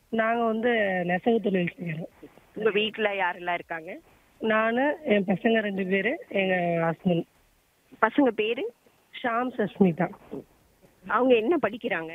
நாங்க வந்து நெசவு தொழில் செய்யறோம் உங்க வீட்ல யாரெல்லாம் இருக்காங்க நானு என் பசங்க ரெண்டு பேரு எங்க ஹஸ்பண்ட் பசங்க பேரு ஷாம் சஸ்மிதா அவங்க என்ன படிக்கிறாங்க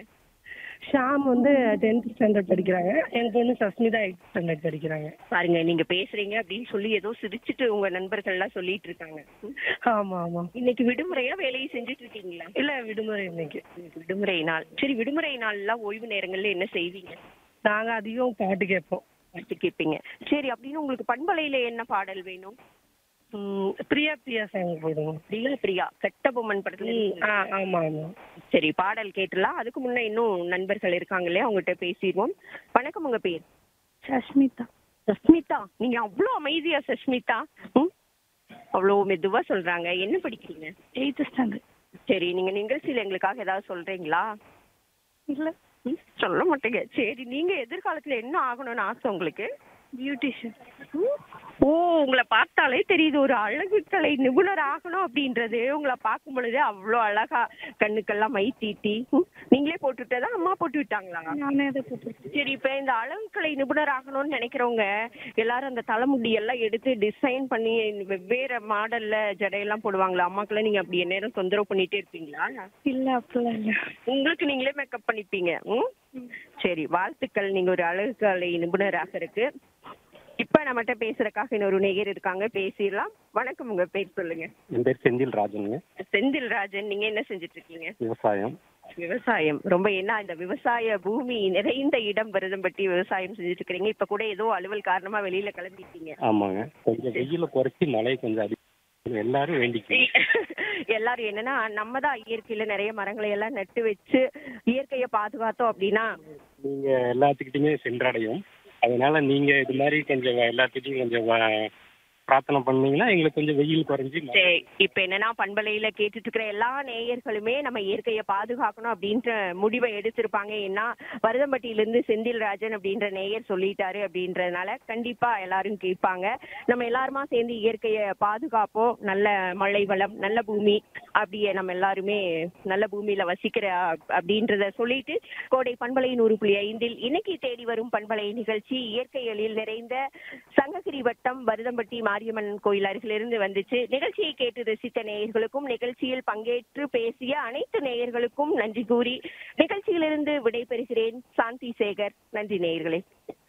ஷாம் வந்து டென்த் ஸ்டாண்டர்ட் படிக்கிறாங்க என் பொண்ணு சஸ்மிதா எயிட் ஸ்டாண்டர்ட் படிக்கிறாங்க பாருங்க நீங்க பேசுறீங்க அப்படின்னு சொல்லி ஏதோ சிரிச்சிட்டு உங்க நண்பர்கள் எல்லாம் சொல்லிட்டு இருக்காங்க ஆமா ஆமா இன்னைக்கு விடுமுறையா வேலையை செஞ்சுட்டு இருக்கீங்களா இல்ல விடுமுறை இன்னைக்கு இன்னைக்கு விடுமுறை நாள் சரி விடுமுறை நாள்லாம் ஓய்வு நேரங்கள்ல என்ன செய்வீங்க நாங்க அதிகம் பாட்டு கேட்போம் பாட்டு கேட்பீங்க சரி அப்படின்னு உங்களுக்கு பண்பலையில என்ன பாடல் வேணும் ம், பிரியா பிரியா சாங் போடுவோம் பிரியா பிரியா கெட்ட பொம்மன் படத்துல ம், ஆ, ஆமா ஆமா சரி பாடல் கேட்டுலாம் அதுக்கு முன்ன இன்னும் நண்பர்கள் இருக்காங்களே அவங்ககிட்ட பேசிடுவோம் வணக்கம் உங்க பேர் சஷ்மிதா சஸ்மிதா நீங்க அவ்வளோ அமைதியா சஸ்மிதா ம் அவ்வளோ மெதுவா சொல்றாங்க என்ன படிக்கிறீங்க எயித்து ஸ்டாண்டர்ட் சரி நீங்க நிகழ்ச்சியில எங்களுக்காக ஏதாவது சொல்றீங்களா இல்லை ம், சொல்ல மாட்டீங்க சரி நீங்க எதிர்காலத்துல என்ன ஆகணும்னு ஆசை உங்களுக்கு பியூட்டிஷியன் ம், ஓ உங்களை பார்த்தாலே தெரியுது ஒரு அழகு கலை நிபுணர் ஆகணும் அப்படின்றது உங்களை பார்க்கும் பொழுதே அவ்வளோ அழகா கண்ணுக்கெல்லாம் மை தீட்டி ம், நீங்களே போட்டு விட்டதா அம்மா போட்டு விட்டாங்களா நானே அதை போட்டு சரி இப்ப இந்த அழகுக்கலை நிபுணர் ஆகணும்னு நினைக்கிறவங்க எல்லாரும் அந்த தலைமுடி எல்லாம் எடுத்து டிசைன் பண்ணி வெவ்வேறு மாடல்ல ஜடையெல்லாம் போடுவாங்களா அம்மாக்கெல்லாம் நீங்க அப்படி நேரம் தொந்தரவு பண்ணிட்டே இருப்பீங்களா இல்லை அப்படிலாம் இல்லை உங்களுக்கு நீங்களே மேக்கப் பண்ணிப்பீங்க ம் சரி வாழ்த்துக்கள் நீங்க ஒரு அழகுக்கலை நிபுணராக இருக்கு இப்ப நம்மகிட்ட பேசுறதுக்காக இன்னொரு நேயர் இருக்காங்க பேசிடலாம் வணக்கம் உங்க பேர் சொல்லுங்க என் பேர் செந்தில் ராஜனுங்க செந்தில் ராஜன் நீங்க என்ன செஞ்சுட்டு இருக்கீங்க விவசாயம் விவசாயம் ரொம்ப என்ன இந்த விவசாய பூமி நிறைந்த இடம் விரதம்பட்டி விவசாயம் செஞ்சுட்டு இருக்கிறீங்க இப்ப கூட ஏதோ அலுவல் காரணமா வெளியில கிளம்பிட்டீங்க ஆமாங்க கொஞ்சம் வெயில குறைச்சி மழை கொஞ்சம் அதிகம் எல்லாரும் வேண்டிக்கணும் எல்லாரும் என்னன்னா நம்ம தான் இயற்கையில நிறைய மரங்களை எல்லாம் நட்டு வச்சு இயற்கையை பாதுகாத்தோம் அப்படின்னா நீங்க எல்லாத்துக்கிட்டையுமே சென்றடையும் அதனால நீங்க இது மாதிரி கொஞ்சம் எல்லாத்துக்கிட்டையும் கொஞ்சம் வ- பிரார்த்தனை பண்ணீங்கன்னா எங்களுக்கு கொஞ்சம் வெயில் குறைஞ்சி மழை சரி, இப்ப என்னன்னா பண்பலையில கேட்டுட்டு இருக்கிற எல்லா நேயர்களுமே நம்ம இயற்கையை பாதுகாக்கணும் அப்படின்ற முடிவை எடுத்திருப்பாங்க ஏன்னா வருதம்பட்டியில இருந்து செந்தில் ராஜன் அப்படின்ற நேயர் சொல்லிட்டாரு அப்படின்றதுனால கண்டிப்பா எல்லாரும் கேட்பாங்க நம்ம எல்லாருமா சேர்ந்து இயற்கையை பாதுகாப்போம் நல்ல மழை வளம் நல்ல பூமி அப்படியே நம்ம எல்லாருமே நல்ல பூமியில வசிக்கிற அப்- அப்படின்றத சொல்லிட்டு கோடை பண்பலை நூறு புள்ளி ஐந்தில் இன்னைக்கு தேடி வரும் பண்பலை நிகழ்ச்சி இயற்கை எழில் நிறைந்த சங்ககிரி வட்டம் வருதம்பட்டி மாரியம்மன் கோயில் அருகிலிருந்து வந்துச்சு நிகழ்ச்சியை கேட்டு ரசித்த நேயர்களுக்கும் நிகழ்ச்சியில் பங்கேற்று பேசிய அனைத்து நேயர்களுக்கும் நன்றி கூறி நிகழ்ச்சியிலிருந்து விடைபெறுகிறேன் சாந்தி சேகர் நன்றி நேயர்களே